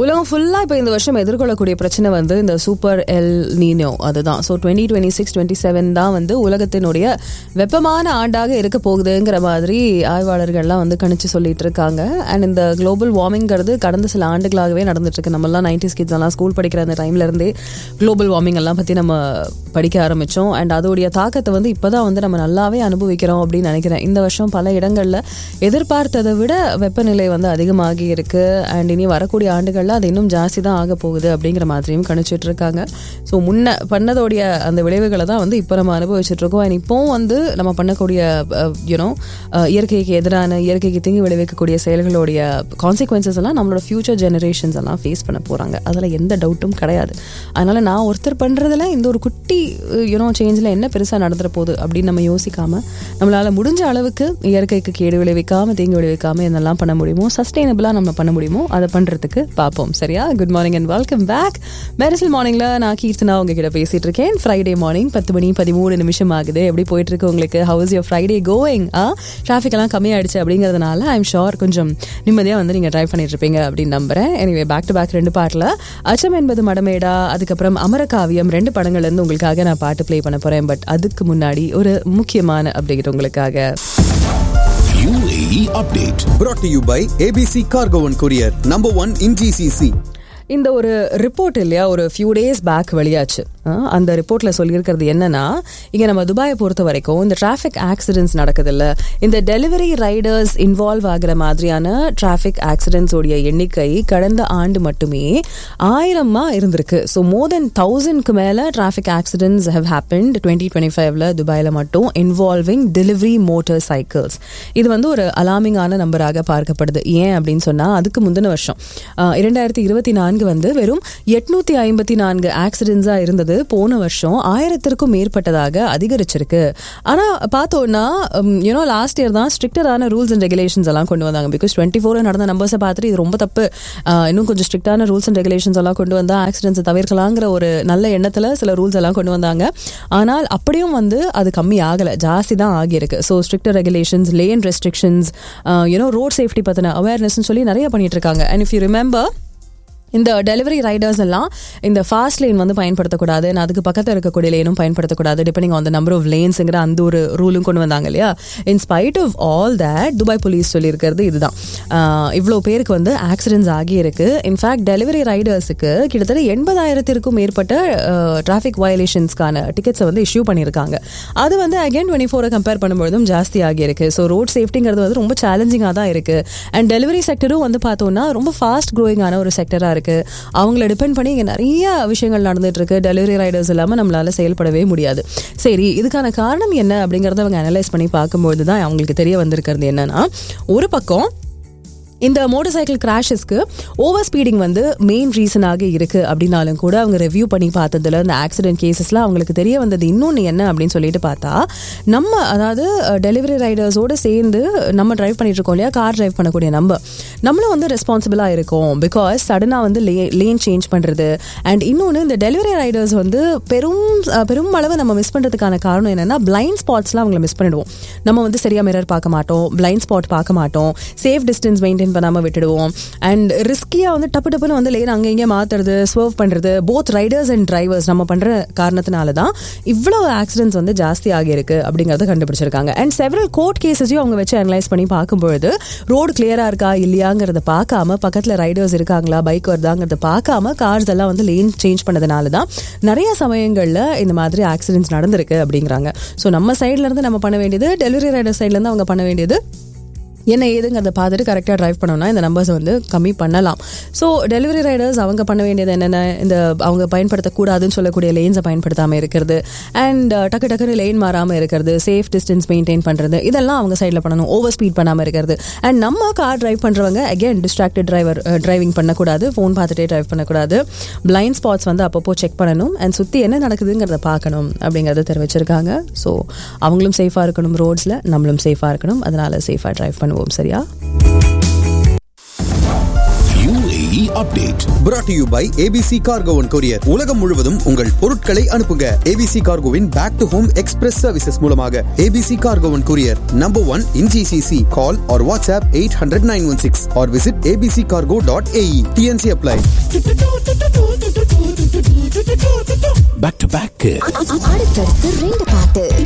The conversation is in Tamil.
உலகம் ஃபுல்லாக இப்போ இந்த வருஷம் எதிர்கொள்ளக்கூடிய பிரச்சனை வந்து இந்த சூப்பர் எல் நீனோ அதுதான் so twenty twenty six twenty seven தான் வந்து உலகத்தினுடைய வெப்பமான ஆண்டாக இருக்க போகுதுங்கிற மாதிரி ஆய்வாளர்கள்லாம் வந்து கணிச்சு சொல்லிட்டு இருக்காங்க அண்ட் இந்த குளோபல் வார்மிங்கிறது கடந்த சில ஆண்டுகளாகவே நடந்துட்டு இருக்கு நம்மலாம் நைன்டிஸ் கிட்ஸ் எல்லாம் ஸ்கூல் படிக்கிற அந்த டைம்ல இருந்தே குளோபல் வார்மிங் எல்லாம் பற்றி நம்ம படிக்க ஆரம்பித்தோம் அண்ட் அதோடைய தாக்கத்தை வந்து இப்போதான் வந்து நம்ம நல்லாவே அனுபவிக்கிறோம் அப்படின்னு நினைக்கிறேன் இந்த வருஷம் பல இடங்களில் எதிர்பார்த்ததை விட வெப்பநிலை வந்து அதிகமாகி இருக்கு அண்ட் இனி வரக்கூடிய ஆண்டுகளில் அது இன்னும் ஜாஸ்தி தான் ஆக போகுது அப்படிங்கிற மாதிரியும் கணிச்சிட்டு இருக்காங்க ஸோ முன்ன பண்ணதோடைய அந்த விளைவுகளை தான் வந்து இப்போ நம்ம அனுபவிச்சுட்டு இருக்கோம் அண்ட் இப்போவும் வந்து நம்ம பண்ணக்கூடிய யூனோ இயற்கைக்கு எதிரான இயற்கைக்கு தீங்கு விளைவிக்கக்கூடிய செயல்களுடைய கான்சிக்வன்சஸ் எல்லாம் நம்மளோட ஃபியூச்சர் ஜெனரேஷன்ஸ் எல்லாம் ஃபேஸ் பண்ண போகிறாங்க அதில் எந்த டவுட்டும் கிடையாது அதனால் நான் ஒருத்தர் பண்ணுறதுல இந்த ஒரு குட்டி யூனோ சேஞ்சில் என்ன பெருசாக நடந்துற போகுது அப்படின்னு நம்ம யோசிக்காமல் நம்மளால் முடிஞ்ச அளவுக்கு இயற்கைக்கு கேடு விளைவிக்காமல் தீங்கு விளைவிக்காமல் என்னெல்லாம் பண்ண முடியுமோ சஸ்டைனபிளாக நம்ம பண்ண முடியுமோ அதை பண்ணுறதுக்கு பார்ப்போம் சரியா good morning and welcome back Mersal மார்னிங்கில் நான் கீர்த்தனா உங்ககிட்ட பேசிகிட்டு இருக்கேன் ஃப்ரைடே மார்னிங் பத்து மணி பதிமூணு நிமிஷம் ஆகுது எப்படி போயிட்டு இருக்கு உங்களுக்கு how's your Friday going ah traffic எல்லாம் கம்மியாயிடுச்சு அப்படிங்கிறதுனால ஐம் ஷோர் கொஞ்சம் நிம்மதியாக வந்து நீங்கள் ட்ரைவ் பண்ணிட்டு இருப்பீங்க அப்படின்னு நம்புறேன் எனிவே பேக் டு பேக் ரெண்டு பாட்டில் அச்சம் என்பது மடமேடா அதுக்கப்புறம் அமரகாவியம் ரெண்டு படங்கள்லேருந்து உங்களுக்காக நான் பாட்டு ப்ளே பண்ண போகிறேன் பட் அதுக்கு முன்னாடி ஒரு முக்கியமான அப்டேட் உங்களுக்காக UAE update. brought to you by ABC Cargo and Courier, number one in GCC. இந்த ஒரு ரிப்போர்ட் இல்லையா ஒரு ஃபியூ டேஸ் பேக் வெளியாச்சு அஹ் அந்த ரிப்போர்ட்ல சொல்லியிருக்கிறது என்னன்னா இங்க நம்ம துபாயை பொறுத்த வரைக்கும் இந்த டிராஃபிக் ஆக்சிடென்ட்ஸ் நடக்குது இல்ல இந்த டெலிவரி ரைடர்ஸ் இன்வால்வ் ஆகிற மாதிரியான டிராஃபிக் ஆக்சிடென்ட்ஸ் உடைய எண்ணிக்கை கடந்த ஆண்டு மட்டுமே ஆயிரமா இருந்திருக்கு ஸோ மோர் தென் தௌசண்ட்க்கு மேல traffic accidents have happened twenty twenty ஃபைவ்ல துபாயில மட்டும் இன்வால்விங் டெலிவரி மோட்டார் சைக்கிள்ஸ் இது வந்து ஒரு அலாமிங்கான நம்பராக பார்க்கப்படுது ஏன் அப்படின்னு சொன்னா அதுக்கு முந்தின வருஷம் அஹ் இரண்டாயிரத்தி இருபத்தி நான்கு வந்து வெறும் எட்நூத்தி ஐம்பத்தி நான்கு ஆக்சிடென்ட்ஸா இருந்தது போன வருஷம் ஆயிரத்திற்கும் மேற்பட்டதாக அதிகரிச்சிருக்கு ஆனா பார்த்தோம்னா யூனோ லாஸ்ட் இயர் தான் ஸ்ட்ரிக்டரான ரூல்ஸ் அண்ட் ரெகுலேஷன்ஸ் எல்லாம் கொண்டு வந்தாங்க பிகாஸ் டுவெண்ட்டி ஃபோர் நடந்த நம்பர்ஸை பார்த்துட்டு இது ரொம்ப தப்பு அஹ் இன்னும் கொஞ்சம் ஸ்ட்ரிக்டான ரூல்ஸ் அண்ட் ரெகுலேஷன்ஸ் எல்லாம் கொண்டு வந்தா ஆக்சிடென்ட்ஸை தவிர்க்கலாங்கிற ஒரு நல்ல எண்ணத்துல சில ரூல்ஸ் எல்லாம் கொண்டு வந்தாங்க ஆனால் அப்படியும் வந்து அது கம்மி ஆகல ஜாஸ்தி தான் ஆகியிருக்கு so stricter regulations lane restrictions you know road safety பத்தின அவேர்னஸ்னு சொல்லி நிறைய பண்ணிட்டு இருக்காங்க அண்ட் இஃப் யூ ரிமெம்பர் இந்த டெலிவரி ரைடர்ஸ் எல்லாம் இந்த ஃபாஸ்ட் லேன் வந்து பயன்படுத்தக்கூடாது நான் அதுக்கு பக்கத்தில் இருக்கக்கூடிய லேனும் பயன்படுத்தக்கூடாது depending on the number of லேன்ஸுங்கிற அந்த ஒரு ரூலும் கொண்டு வந்தாங்க இல்லையா in spite of all that Dubai police சொல்லியிருக்கிறது இதுதான் இவ்வளோ பேருக்கு வந்து ஆக்சிடென்ட்ஸ் ஆகியிருக்கு இன்ஃபேக்ட் டெலிவரி ரைடர்ஸுக்கு கிட்டத்தட்ட எண்பதாயிரத்திற்கும் மேற்பட்ட டிராஃபிக் வயலேஷன்ஸ்க்கான டிக்கெட்ஸை வந்து இஷ்யூ பண்ணியிருக்காங்க அது வந்து அகைன் டுவெண்ட்டி ஃபோரை கம்பேர் பண்ணும்போதும் ஜாஸ்தி ஆகியிருக்கு ஸோ ரோட் சேஃப்டிங்கிறது வந்து ரொம்ப சேலஞ்சிங்காக தான் இருக்கு அண்ட் டெலிவரி செக்டரும் வந்து பார்த்தோம்னா ரொம்ப ஃபாஸ்ட் க்ரோயிங்கான ஒரு செக்டராக இருக்கு அவங்கள டிபெண்ட் பண்ணி இங்கே நிறைய விஷயங்கள் நடந்துட்டு இருக்கு டெலிவரி ரைடர்ஸ் இல்லாமல் நம்மளால செயல்படவே முடியாது சரி இதுக்கான காரணம் என்ன அப்படிங்கறத அவங்க அனலைஸ் பண்ணி பார்க்கும்போது தான் அவங்களுக்கு தெரிய வந்திருக்கிறது என்னன்னா ஒரு பக்கம் இந்த மோட்டார் சைக்கிள் கிராஷஸ்க்கு ஓவர் ஸ்பீடிங் வந்து மெயின் ரீசனாக இருக்கு அப்படின்னாலும் கூட அவங்க ரிவ்யூ பண்ணி பார்த்ததுல இந்த ஆக்சிடென்ட் கேசஸ்ல அவங்களுக்கு தெரிய வந்தது இன்னொன்று என்ன அப்படின்னு சொல்லிட்டு பார்த்தா நம்ம அதாவது டெலிவரி ரைடர்ஸோட சேர்ந்து நம்ம டிரைவ் பண்ணிட்டு இருக்கோம் இல்லையா கார் டிரைவ் பண்ணக்கூடிய நம்ம நம்மளும் வந்து ரெஸ்பான்சிபிளாக இருக்கோம் பிகாஸ் சடனாக வந்து லே லேன் சேஞ்ச் பண்ணுறது அண்ட் இன்னொன்று இந்த டெலிவரி ரைடர்ஸ் வந்து பெரும் அஹ், பெரும் அளவு நம்ம மிஸ் பண்ணுறதுக்கான காரணம் என்னன்னா பிளைண்ட் ஸ்பாட்ஸ்லாம் அவங்கள மிஸ் பண்ணிடுவோம் நம்ம வந்து சரியா மிரர் பார்க்க மாட்டோம் பிளைண்ட் ஸ்பாட் பார்க்க மாட்டோம் சேஃப் டிஸ்டன்ஸ் மெயின்டைன் பண்ணாமல் விட்டுடுவோம் அண்ட் ரிஸ்கியாக வந்து டப்பு டப்புன்னு வந்து லேன் அங்கே இங்கே மாற்றுறது ஸ்வர்வ் பண்ணுறது போத் ரைடர்ஸ் அண்ட் டிரைவர்ஸ் நம்ம பண்ணுற காரணத்தினால தான் இவ்வளவு ஆக்சிடென்ட்ஸ் வந்து ஜாஸ்தி ஆகியிருக்கு அப்படிங்கிறத கண்டுபிடிச்சிருக்காங்க அண்ட் செவரல் கோர்ட் கேசஸையும் அவங்க வச்சு அனலைஸ் பண்ணி பார்க்கும்பொழுது ரோடு கிளியரா இருக்கா இல்லையாங்கிறத பார்க்காம பக்கத்தில் ரைடர்ஸ் இருக்காங்களா பைக் வருதாங்கிறத பார்க்காம கார்ஸ் எல்லாம் வந்து லேன் சேஞ்ச் பண்ணதுனால தான் நிறைய சமயங்களில் இந்த மாதிரி ஆக்சிடென்ட்ஸ் நடந்திருக்கு அப்படிங்கிறாங்க ஸோ நம்ம சைட்ல இருந்து நம்ம பண்ண வேண்டியது டெலிவரி ரைடர் சைட்ல இருந்து அவங்க பண்ண வேண்டியது என்ன ஏதுங்கிறத பார்த்துட்டு கரெக்டாக டிரைவ் பண்ணோம்னா இந்த நம்பர்ஸை வந்து கம்மி பண்ணலாம் ஸோ டெலிவரி ரைடர்ஸ் அவங்க பண்ண வேண்டியது என்னென்ன இந்த அவங்க பயன்படுத்தக்கூடாதுன்னு சொல்லக்கூடிய லேன்ஸை பயன்படுத்தாமல் இருக்கிறது அண்ட் டக்கு டக்குன்னு லேன் மாறாமல் இருக்கிறது சேஃப் டிஸ்டன்ஸ் மெயின்டைன் பண்ணுறது இதெல்லாம் அவங்க சைடில் பண்ணணும் ஓவர் ஸ்பீட் பண்ணாமல் இருக்கிறது அண்ட் நம்ம கார் டிரைவ் பண்ணுறவங்க அகேன் டிஸ்ட்ராக்டட் டிரைவர் டிரைவிங் பண்ணக்கூடாது ஃபோன் பார்த்துட்டே டிரைவ் பண்ணக்கூடாது பிளைண்ட் ஸ்பாட்ஸ் வந்து அப்பப்போ செக் பண்ணணும் அண்ட் சுற்றி என்ன நடக்குதுங்கிறத பார்க்கணும் அப்படிங்கிறத தெரிவிச்சிருக்காங்க ஸோ அவங்களும் சேஃபாக இருக்கணும் ரோட்ஸில் நம்மளும் சேஃபாக இருக்கணும் அதனால சேஃபாக டிரைவ் பண்ணுவோம் சரியா UAE update. brought to you by ABC Cargo and Courier. உலகம் முழுவதும் உங்கள் பொருட்களை அனுப்புங்க ABC Cargoவின் back to home express services மூலமாக ABC Cargo and Courier number one in GCC. Call or WhatsApp 800 916 or visit abccargo.ae. TNC apply. Back to back. அடுத்தடுத்து ரெண்டு பாட்டு